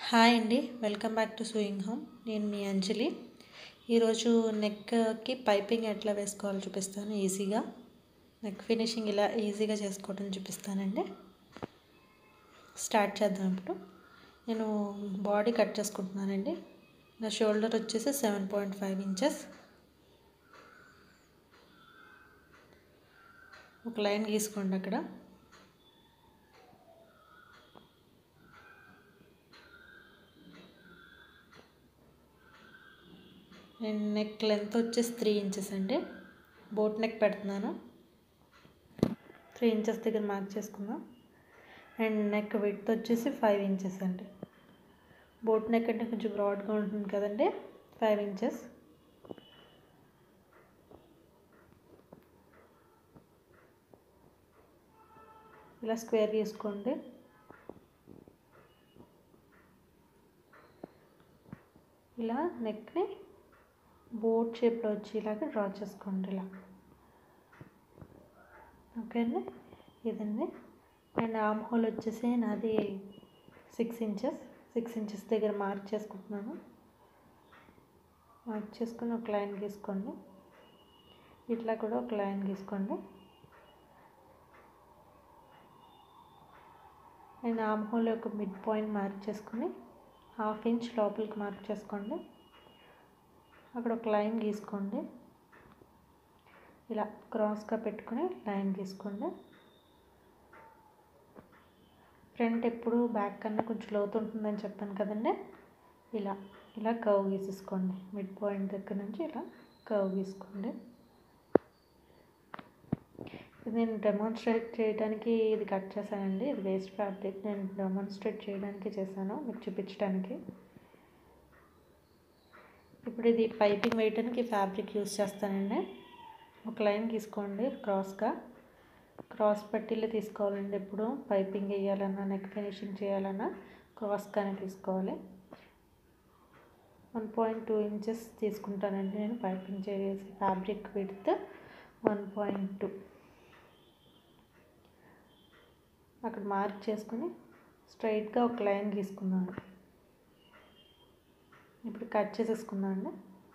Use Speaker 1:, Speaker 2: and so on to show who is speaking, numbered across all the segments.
Speaker 1: hi అండి welcome back to sewing home నేను మీ అంజలి ఈరోజు నెక్కి పైపింగ్ ఎట్లా వేసుకోవాలో చూపిస్తాను ఈజీగా నెక్ ఫినిషింగ్ ఇలా ఈజీగా చేసుకోవడం చూపిస్తానండి స్టార్ట్ చేద్దాం ఇప్పుడు నేను బాడీ కట్ చేసుకుంటున్నానండి నా షోల్డర్ వచ్చేసి సెవెన్ పాయింట్ ఫైవ్ ఇంచెస్ ఒక లైన్ గీసుకోండి అక్కడ అండ్ నెక్ లెంత్ వచ్చేసి త్రీ ఇంచెస్ అండి బోట్ నెక్ పెడుతున్నాను త్రీ ఇంచెస్ దగ్గర మార్క్ చేసుకుందాం అండ్ నెక్ విడ్త్ వచ్చేసి ఫైవ్ ఇంచెస్ అండి బోట్ నెక్ అంటే కొంచెం బ్రాడ్గా ఉంటుంది కదండి ఫైవ్ ఇంచెస్ ఇలా స్క్వేర్ గీసుకోండి ఇలా నెక్ని బోట్ షేప్లో వచ్చేలాగా డ్రా చేసుకోండి ఇలా ఓకే అండి ఇదండి అండ్ ఆమ్ హోల్ వచ్చేసి నాది సిక్స్ ఇంచెస్ సిక్స్ ఇంచెస్ దగ్గర మార్క్ చేసుకుంటున్నాను మార్క్ చేసుకొని ఒక లైన్ గీసుకోండి ఇట్లా కూడా ఒక లైన్ గీసుకోండి అండ్ ఆమ్ హోల్ యొక్క మిడ్ పాయింట్ మార్క్ చేసుకొని హాఫ్ ఇంచ్ లోపలికి మార్క్ చేసుకోండి అక్కడ ఒక లైన్ గీసుకోండి ఇలా క్రాస్గా పెట్టుకుని లైన్ గీసుకోండి ఫ్రంట్ ఎప్పుడు బ్యాక్ కన్నా కొంచెం లోతు ఉంటుందని చెప్పాను కదండి ఇలా ఇలా కర్వ్ గీసేసుకోండి మిడ్ పాయింట్ దగ్గర నుంచి ఇలా కర్వ్ గీసుకోండి ఇది నేను డెమాన్స్ట్రేట్ చేయడానికి ఇది కట్ చేశానండి ఇది వేస్ట్ ఫ్యాబ్రిక్ నేను డెమాన్స్ట్రేట్ చేయడానికి చేశాను మీకు చూపించడానికి ఇప్పుడు ఇది పైపింగ్ వేయడానికి ఫ్యాబ్రిక్ యూస్ చేస్తానండి ఒక లైన్ తీసుకోండి క్రాస్గా క్రాస్ పట్టీలు తీసుకోవాలండి ఎప్పుడు పైపింగ్ వేయాలన్నా నెక్ ఫినిషింగ్ చేయాలన్నా క్రాస్గానే తీసుకోవాలి వన్ పాయింట్ టూ ఇంచెస్ తీసుకుంటానండి నేను పైపింగ్ చేసి fabric width one point two అక్కడ మార్క్ చేసుకుని స్ట్రైట్గా ఒక లైన్ గీసుకున్నాను ఇప్పుడు కట్ చేసేసుకుందాం అండి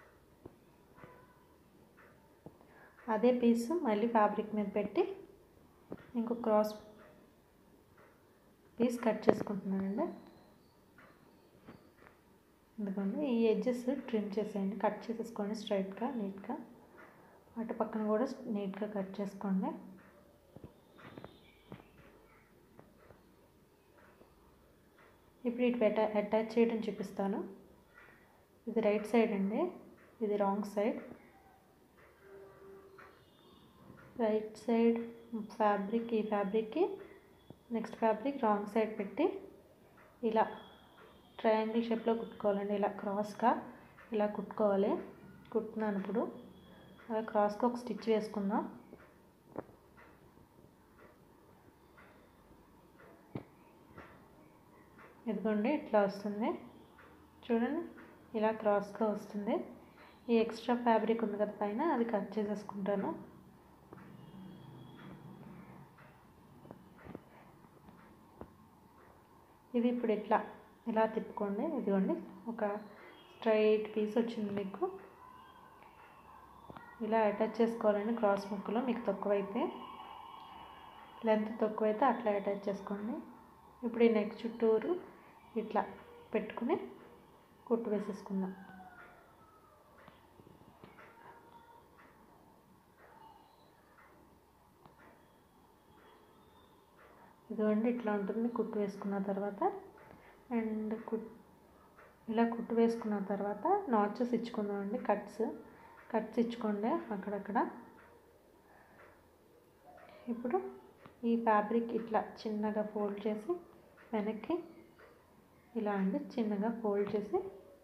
Speaker 1: అదే పీస్ మళ్ళీ ఫ్యాబ్రిక్ మీద పెట్టి ఇంకో క్రాస్ పీస్ కట్ చేసుకుంటున్నానండి ఎందుకంటే ఈ ఎడ్జెస్ ట్రిమ్ చేసేయండి కట్ చేసేసుకోండి స్ట్రైట్గా నీట్గా అటు పక్కన కూడా నీట్గా కట్ చేసుకోండి ఇప్పుడు ఇటు అటాచ్ చేయడం చూపిస్తాను ఇది రైట్ సైడ్ అండి ఇది wrong side right side fabric ఈ ఫ్యాబ్రిక్కి నెక్స్ట్ ఫ్యాబ్రిక్ రాంగ్ సైడ్ పెట్టి ఇలా ట్రయాంగిల్ షేప్లో కుట్టుకోవాలండి ఇలా క్రాస్గా ఇలా కుట్టుకోవాలి కుట్టున్నాను ఇప్పుడు అలా క్రాస్గా ఒక స్టిచ్ వేసుకుందాం ఇదిగోండి ఇట్లా వస్తుంది చూడండి ఇలా క్రాస్గా వస్తుంది ఈ ఎక్స్ట్రా ఫ్యాబ్రిక్ ఉంది కదా పైన అది కట్ చేసేసుకుంటాను ఇది ఇప్పుడు ఇట్లా ఇలా తిప్పుకోండి ఇదిగోండి ఒక స్ట్రైట్ పీస్ వచ్చింది మీకు ఇలా అటాచ్ చేసుకోవాలండి క్రాస్ ముక్కలో మీకు తక్కువైతే లెంత్ తక్కువైతే అట్లా అటాచ్ చేసుకోండి ఇప్పుడు ఈ నెక్ చుట్టూరు ఇట్లా పెట్టుకుని కుట్టు వేసేసుకుందాం ఇదిగోండి ఇట్లా ఉంటుంది కుట్టు వేసుకున్న తర్వాత అండ్ కుట్ ఇలా కుట్టు వేసుకున్న తర్వాత నాచెస్ ఇచ్చుకుందామండి కట్స్ కట్స్ ఇచ్చుకోండి అక్కడక్కడ ఇప్పుడు ఈ ఫ్యాబ్రిక్ ఇట్లా చిన్నగా ఫోల్డ్ చేసి వెనక్కి ఇలా అండి చిన్నగా ఫోల్డ్ చేసి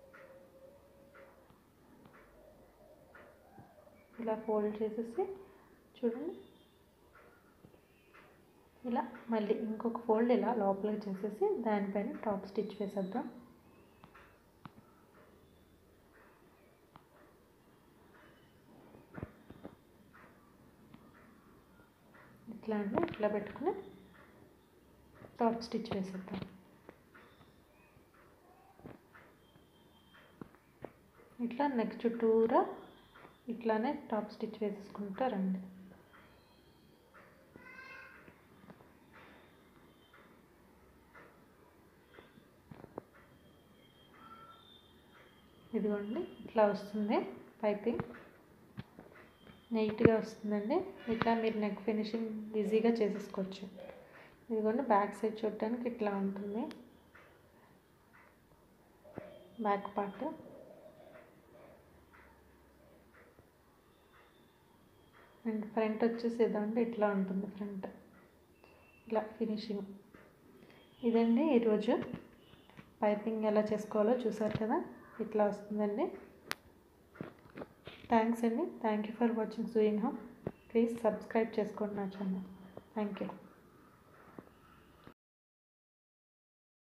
Speaker 1: ఇలా ఫోల్డ్ చేసేసి చూడండి ఇలా మళ్ళీ ఇంకొక ఫోల్డ్ ఇలా లోపలికి చేసేసి దానిపైన టాప్ స్టిచ్ వేసేద్దాం ఇట్లా అండి ఇట్లా పెట్టుకుని టాప్ స్టిచ్ వేసేద్దాం ఇట్లా నెక్ చుట్టూరా ఇట్లానే టాప్ స్టిచ్ వేసేసుకుంటారండి ఇదిగోండి ఇట్లా వస్తుంది పైపింగ్ నీట్గా వస్తుందండి ఇట్లా మీరు నెక్ ఫినిషింగ్ ఈజీగా చేసేసుకోవచ్చు ఇదిగోండి బ్యాక్ సైడ్ చూడటానికి ఇట్లా ఉంటుంది బ్యాక్ పార్ట్ అండ్ ఫ్రంట్ వచ్చేసి ఇదండి ఇట్లా ఉంటుంది ఫ్రంట్ ఇలా ఫినిషింగ్ ఇదండి ఈరోజు పైపింగ్ ఎలా చేసుకోవాలో చూసారు కదా ఇట్లా వస్తుందండి థ్యాంక్స్ అండి thank you for watching sewing home please subscribe చేసుకోండి నా ఛానల్ థ్యాంక్ యూ